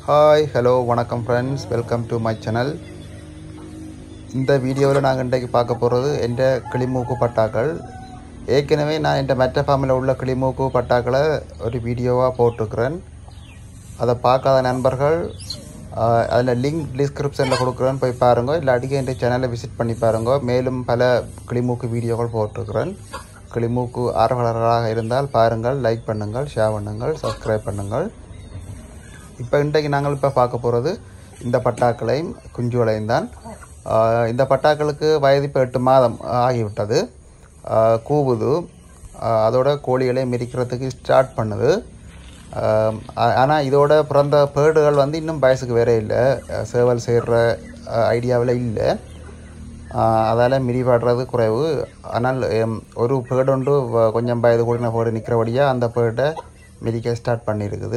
hi hello வணக்கம் friends welcome to my channel இந்த வீடியோவில் நாங்கள் இன்றைக்கு பார்க்க போகிறது எந்த கிளிமூக்கு பட்டாக்கள் ஏற்கனவே நான் என் மற்ற ஃபார்மில் உள்ள கிளிமூக்கு பட்டாக்களை ஒரு வீடியோவாக போட்டிருக்கிறேன் அதை பார்க்காத நண்பர்கள் அதில் லிங்க் டிஸ்கிரிப்ஷனில் கொடுக்குறேன் போய் பாருங்கள் இல்லாட்டிக்கு என் சேனலை விசிட் பண்ணி பாருங்கள் மேலும் பல கிளிமூக்கு வீடியோக்கள் போட்டிருக்கிறேன் கிளிமூக்கு ஆர்வலர்களாக இருந்தால் பாருங்கள் லைக் பண்ணுங்கள் ஷேர் பண்ணுங்கள் சப்ஸ்கிரைப் பண்ணுங்கள் இப்போ இன்றைக்கு நாங்கள் இப்போ பார்க்க போகிறது இந்த பட்டாக்களையும் குஞ்சுகளையும் தான் ஆஹ் இந்த பட்டாக்களுக்கு வயது இப்போ எட்டு மாதம் ஆகிவிட்டது ஆஹ் கூவுது ஆஹ் அதோட கோழிகளை மிதிக்கிறதுக்கு ஸ்டார்ட் பண்ணுது ஆனால் இதோட பிறந்த பேர்டுகள் வந்து இன்னும் வயசுக்கு வேற இல்லை அஹ் சேவல் சேர்ற ஐடியாவில் இல்லை அதால் மிதிபாடுறது குறைவு ஆனால் எம், ஒரு பேர்டு ஒன்று வ- கொஞ்சம் வயது கூடின பேர்டு நிற்கிறபடியாக அந்த பேர்டை மிதிக்க ஸ்டார்ட் பண்ணியிருக்குது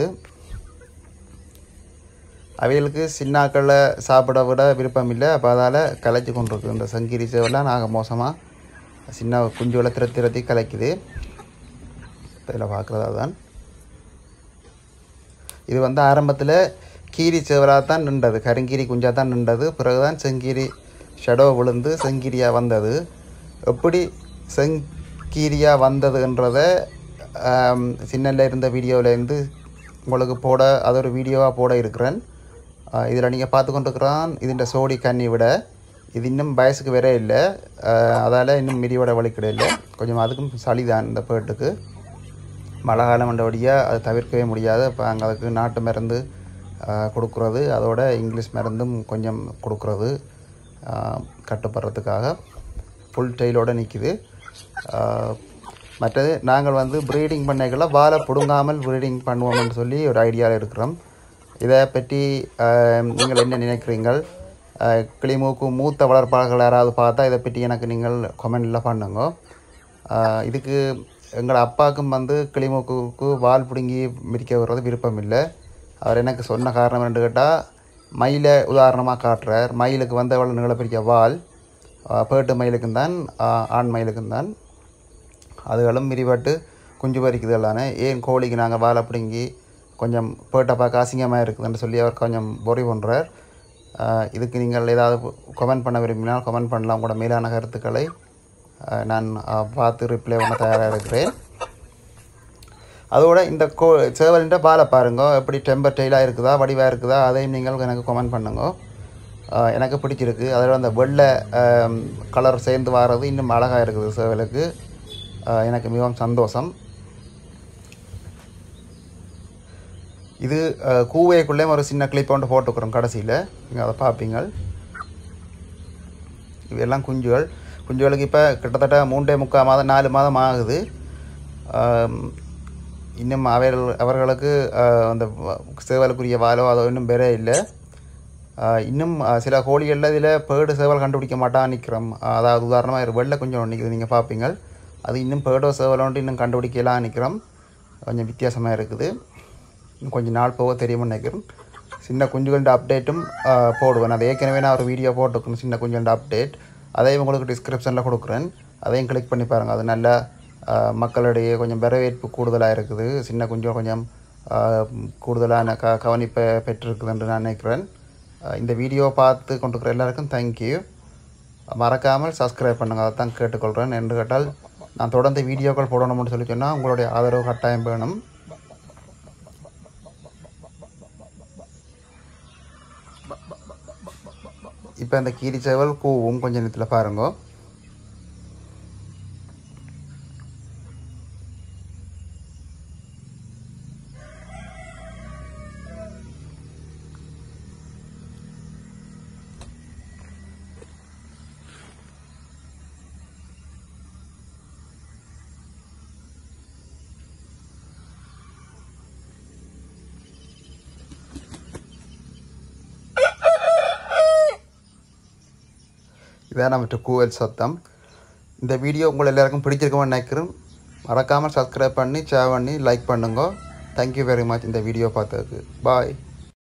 அவைகளுக்கு சின்னாக்களை சாப்பிட விட விருப்பம் இல்லை அப்போ அதால் கலைச்சி கொண்டிருக்கு இந்த சங்கிரி சேவெல்லாம் நாங்கள் மோசமாக சின்ன குஞ்சுகளை திரத்தி திரத்தி கலைக்குது இதில் பார்க்குறதா தான் இது வந்து ஆரம்பத்தில் கீரி சேவலாக தான் நின்றது கருங்கீரி குஞ்சாக தான் நின்றது பிறகுதான் செங்கீரி ஷெடோ விழுந்து செங்கீரியாக வந்தது எப்படி செங்கீரியாக வந்ததுன்றத சின்னல இருந்த வீடியோவிலேருந்து உங்களுக்கு போட அது ஒரு வீடியோவாக போட இருக்கிறேன் இதில் நீங்கள் பார்த்து கொண்டிருக்கிறான் இதுன்ற சோடி கண்ணி விட இது இன்னும் வயசுக்கு வேற இல்லை அதால் இன்னும் மிதியோட வலிக்கிட இல்லை கொஞ்சம் அதுக்கும் சளி தான் இந்த பேட்டுக்கு மழை காலம் வந்தபடியாக அதை தவிர்க்கவே முடியாது இப்போ அங்கே அதுக்கு நாட்டு மருந்து ஆஹ், கொடுக்குறது அதோட இங்கிலீஷ் மருந்தும் கொஞ்சம் கொடுக்குறது ஆஹ், கட்டுப்படுறதுக்காக ஃபுல் டெய்லோடு நிற்கிது மற்றது நாங்கள் வந்து ப்ரீடிங் பண்ணைகளை வாழை பிடுங்காமல் ப்ரீடிங் பண்ணுவோம்னு சொல்லி ஒரு ஐடியாவில் இருக்கிறோம் இதை பற்றி ஆஹ், நீங்கள் என்ன நினைக்கிறீங்கள் ஆஹ், கிளிமூக்கு மூத்த வளர்ப்பாளர்கள் யாராவது பார்த்தா இதை பற்றி எனக்கு நீங்கள் கமெண்டில் பண்ணுங்க ஆஹ் இதுக்கு எங்கள் அப்பாவுக்கும் வந்து கிளிமூக்குக்கு வால் பிடுங்கி மிதிக்க விடுறது விருப்பம் இல்லை அவர் எனக்கு சொன்ன காரணம் என்னன்னு கேட்டால் மயிலை உதாரணமாக காட்டுறார் மயிலுக்கு வந்து அவ்வளோ நீள பிரிக்க வால் ஆஹ் பேட்டு மயிலுக்கும் தான் ஆஹ் ஆண் மயிலுக்கும் தான் அதுகளும் மிரிவாட்டு குஞ்சு பறிக்குது எல்லாமே ஏன் கோழிக்கு நாங்கள் வாழை பிடுங்கி கொஞ்சம் பேட்டை பார்க்க அசிங்கமாக இருக்குதுன்னு சொல்லி அவர் கொஞ்சம் பொறி பண்ணுறார் இதுக்கு நீங்கள் ஏதாவது கமெண்ட் பண்ண விரும்பினால் கமெண்ட் பண்ணலாம் உங்களோட மேலான கருத்துக்களை ஆஹ் நான் ஆஹ் பார்த்து ரிப்ளை பண்ண தயாராக இருக்கிறேன் அதோட இந்த கோ சேவலின்ற பாலை பாருங்க எப்படி டெம்பர் டெய்லாக இருக்குதா வடிவாக இருக்குதா அதையும் நீங்கள் எனக்கு கமெண்ட் பண்ணுங்க ஆஹ் எனக்கு பிடிச்சிருக்கு அதில் அந்த வெள்ளை கலர் சேர்ந்து வர்றது இன்னும் அழகாக இருக்குது சேவலுக்கு ஆஹ் எனக்கு மிகவும் சந்தோஷம் இது ஆஹ் கூவைக்குள்ளே ஒரு சின்ன கிளிப் ஒன்று போட்டுக்கிறோம் கடைசியில் நீங்கள் அதை பார்ப்பீங்க இவையெல்லாம் குஞ்சுகள் குஞ்சுகளுக்கு இப்போ கிட்டத்தட்ட மூன்றே முக்கால் மாதம் நாலு மாதம் ஆகுது ஆம், இன்னும் அவர்கள் அவர்களுக்கு ஆஹ், அந்த வ- சேவலுக்குரிய வாலோ அதோ இன்னும் பெற இல்லை ஆஹ், இன்னும் ஆஹ், சில கோழிகளில் இதில் பேடு சேவல் கண்டுபிடிக்க மாட்டான் நிற்கிறோம் அதாவது உதாரணமாக வெள்ளை கொஞ்சம் நிற்குது நீங்கள் பார்ப்பீங்க அது இன்னும் பேடோ சேவலோன்ட்டு இன்னும் கண்டுபிடிக்கலாம் நிற்கிறோம் கொஞ்சம் வித்தியாசமாக இருக்குது இன்னும் கொஞ்சம் நாள் போக தெரியும்னு நினைக்கிறேன் சின்ன குஞ்சுகளோட அப்டேட்டும் போடுவேன் அது ஏற்கனவே நான் ஒரு வீடியோ போட்டுருக்கேன் சின்ன குஞ்சுகளோட அப்டேட் அதையும் உங்களுக்கு டிஸ்கிரிப்ஷனில் கொடுக்குறேன் அதையும் கிளிக் பண்ணி பாருங்கள் அது நல்ல ஆஹ், மக்களிடையே கொஞ்சம் வரவேற்பு கூடுதலாக இருக்குது சின்ன குஞ்சுகள் கொஞ்சம் ஆஹ், கூடுதலான க கவனிப்பை பெற்றிருக்குது என்று நான் நினைக்கிறேன் ஆஹ், இந்த வீடியோ பார்த்து கொண்டிருக்கிற எல்லாருக்கும் தேங்க்யூ மறக்காமல் சப்ஸ்கிரைப் பண்ணுங்கள் அதை தான் கேட்டுக்கொள்கிறேன் என்று கேட்டால் நான் தொடர்ந்து வீடியோக்கள் போடணும்னு சொல்லி சொன்னால் உங்களுடைய ஆதரவு கட்டாயம் வேணும் இப்போ அந்த கீரி சேவல் கூவும் கொஞ்ச நேரத்தில் பாருங்க இதான் நம்ம கூவல் சத்தம் இந்த வீடியோ உங்கள் எல்லாருக்கும் பிடிச்சிருக்கும்னு நினைக்கிறேன் மறக்காமல் சப்ஸ்கிரைப் பண்ணி ஷேர் பண்ணி லைக் பண்ணுங்க தேங்க்யூ வெரி மச் இந்த வீடியோ பார்த்ததுக்கு பாய்